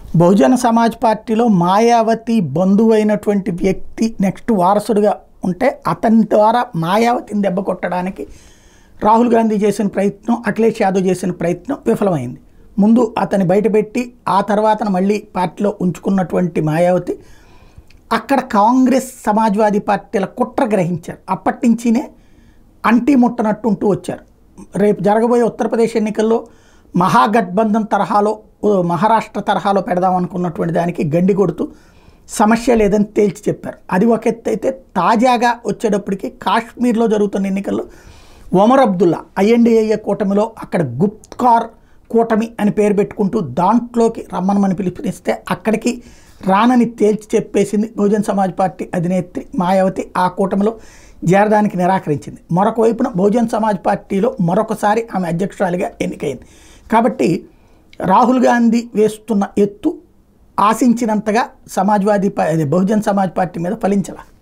బహుజన సమాజ్ పార్టీలో మాయావతి బంధువు అయినటువంటి వ్యక్తి నెక్స్ట్ వారసుడిగా ఉంటే అతని ద్వారా మాయావతిని దెబ్బ కొట్టడానికి రాహుల్ గాంధీ చేసిన ప్రయత్నం అఖిలేష్ యాదవ్ చేసిన ప్రయత్నం విఫలమైంది ముందు అతన్ని బయటపెట్టి ఆ తర్వాత మళ్ళీ పార్టీలో ఉంచుకున్నటువంటి మాయావతి అక్కడ కాంగ్రెస్ సమాజ్వాదీ పార్టీల కుట్ర గ్రహించారు అప్పటి నుంచినే అంటీ ముట్టనట్టు ఉంటూ వచ్చారు రేపు జరగబోయే ఉత్తరప్రదేశ్ ఎన్నికల్లో మహాగఠబంధన్ తరహాలో ఓ మహారాష్ట్ర తరహాలో పెడదాం అనుకున్నటువంటి దానికి గండి కొడుతూ సమస్య లేదని తేల్చి చెప్పారు అది ఒక ఎత్తు అయితే తాజాగా వచ్చేటప్పటికి కాశ్మీర్లో జరుగుతున్న ఎన్నికల్లో ఒమర్ అబ్దుల్లా ఐఎన్డిఏ కూటమిలో అక్కడ గుప్కార్ కూటమి అని పేరు పెట్టుకుంటూ దాంట్లోకి రమ్మనమని పిలుపునిస్తే అక్కడికి రానని తేల్చి చెప్పేసింది బహుజన్ సమాజ్ పార్టీ అధినేత్రి మాయావతి ఆ కూటమిలో చేరడానికి నిరాకరించింది మరొక వైపున బహుజన్ సమాజ్ పార్టీలో మరొకసారి ఆమె అధ్యక్షురాలిగా ఎన్నికైంది కాబట్టి రాహుల్ గాంధీ వేస్తున్న ఎత్తు ఆశించినంతగా సమాజ్వాదీ పా- అదే బహుజన్ సమాజ్ పార్టీ మీద ఫలించాల